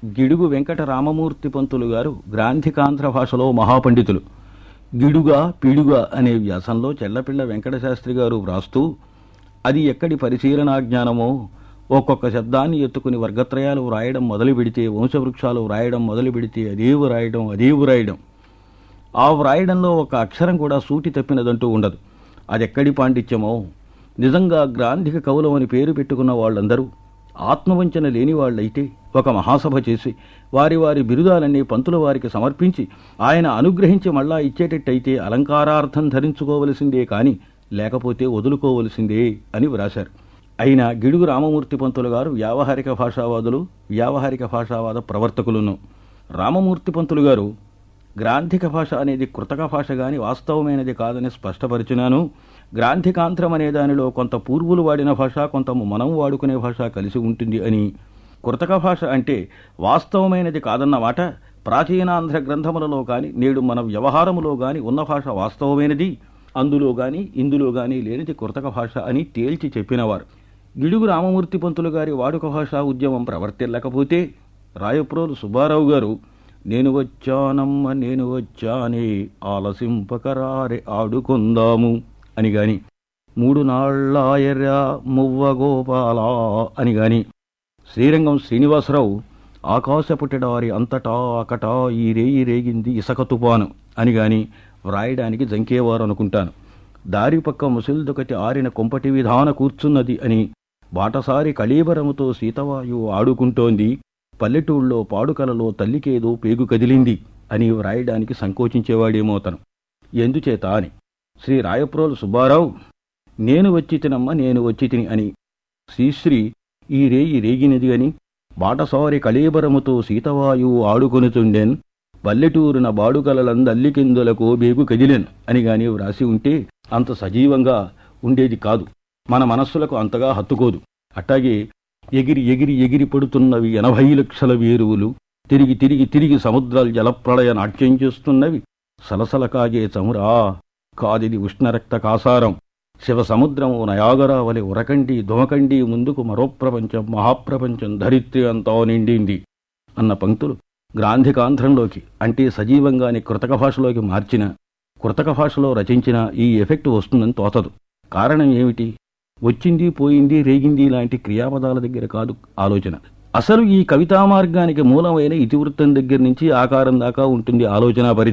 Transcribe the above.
గిడుగు వెంకట రామమూర్తి పంతులు గారు గ్రాంధికాంధ్ర భాషలో మహాపండితులు గిడుగా పిడుగా అనే వ్యాసంలో చెల్లపిళ్ళ వెంకట శాస్త్రి గారు వ్రాస్తూ అది ఎక్కడి పరిశీలనా జ్ఞానమో ఒక్కొక్క శబ్దాన్ని ఎత్తుకుని వర్గత్రయాలు వ్రాయడం మొదలు పెడితే వంశవృక్షాలు వ్రాయడం మొదలు పెడితే అదే వ్రాయడం అదే వ్రాయడం ఆ వ్రాయడంలో ఒక అక్షరం కూడా సూటి తప్పినదంటూ ఉండదు అదెక్కడి పాండిత్యమో నిజంగా గ్రాంధిక కవులం అని పేరు పెట్టుకున్న వాళ్ళందరూ ఆత్మవంచన లేని వాళ్ళైతే ఒక మహాసభ చేసి వారి వారి బిరుదాలన్నీ పంతుల వారికి సమర్పించి ఆయన అనుగ్రహించి మళ్ళా ఇచ్చేటట్టయితే అలంకారార్థం ధరించుకోవలసిందే కాని లేకపోతే వదులుకోవలసిందే అని వ్రాశారు అయినా గిడుగు రామమూర్తి పంతులు గారు వ్యావహారిక భాషావాదులు వ్యావహారిక భాషావాద ప్రవర్తకులను రామమూర్తి పంతులు గారు గ్రాంధిక భాష అనేది కృతక భాష గాని వాస్తవమైనది కాదని స్పష్టపరిచినాను గ్రాంధికాంధ్రం అనే దానిలో కొంత పూర్వులు వాడిన భాష కొంత మనం వాడుకునే భాష కలిసి ఉంటుంది అని కృతక భాష అంటే వాస్తవమైనది కాదన్నమాట ప్రాచీనాంధ్ర గ్రంథములలో కాని నేడు మన వ్యవహారములో గాని ఉన్న భాష వాస్తవమైనది అందులో గాని ఇందులో గాని లేనిది కృతక భాష అని తేల్చి చెప్పినవారు గిడుగు రామమూర్తి పంతులు గారి వాడుక భాషా ఉద్యమం ప్రవర్తిల్లకపోతే రాయప్రోలు సుబ్బారావు గారు నేను వచ్చానమ్మ నేను వచ్చానే ఆలసింపకరారే ఆడుకుందాము అని గాని మూడు నాళ్ళాయర్రా మువ్వ గోపాల అని గాని శ్రీరంగం శ్రీనివాసరావు ఆకాశపుట్టడారి అంతటా అకటా ఈ రేయి రేగింది ఇసక తుపాను అని గాని వ్రాయడానికి జంకేవారు అనుకుంటాను దారి పక్క ముసిల్దొకటి ఆరిన కొంపటి విధాన కూర్చున్నది అని బాటసారి కళీబరముతో సీతవాయువు ఆడుకుంటోంది పల్లెటూళ్ళలో పాడుకలలో తల్లికేదో పేగు కదిలింది అని వ్రాయడానికి సంకోచించేవాడేమో అతను ఎందుచేత అని శ్రీ రాయప్రోలు సుబ్బారావు నేను వచ్చి తినమ్మ నేను వచ్చి తిని అని శ్రీశ్రీ ఈ రేయి రేగినది అని బాటసారి కళీబరముతో సీతవాయువు ఆడుకొనుచుండెన్ పల్లెటూరున బాడుకలలందల్లికిందులకు బేగు కదిలెన్ అని గాని వ్రాసి ఉంటే అంత సజీవంగా ఉండేది కాదు మన మనస్సులకు అంతగా హత్తుకోదు అట్టాగే ఎగిరి ఎగిరి ఎగిరి పడుతున్నవి ఎనభై లక్షల వేరువులు తిరిగి తిరిగి తిరిగి సముద్రాలు జలప్రళయ నాట్యం చేస్తున్నవి సలసల కాగే చమురా కాదిది ఉష్ణరక్త కాసారం శివ సముద్రము నయాగరావలి ఉరకండి దుమకండి ముందుకు మరో ప్రపంచం మహాప్రపంచం ధరిత్రి అంతా నిండింది అన్న పంక్తులు గ్రాంధికాంధ్రంలోకి అంటే సజీవంగాని కృతక భాషలోకి మార్చిన కృతక భాషలో రచించిన ఈ ఎఫెక్ట్ వస్తుందని తోచదు కారణం ఏమిటి వచ్చింది పోయింది రేగింది లాంటి క్రియాపదాల దగ్గర కాదు ఆలోచన అసలు ఈ కవితా మార్గానికి మూలమైన ఇతివృత్తం దగ్గర నుంచి ఆకారం దాకా ఉంటుంది ఆలోచన పరిధి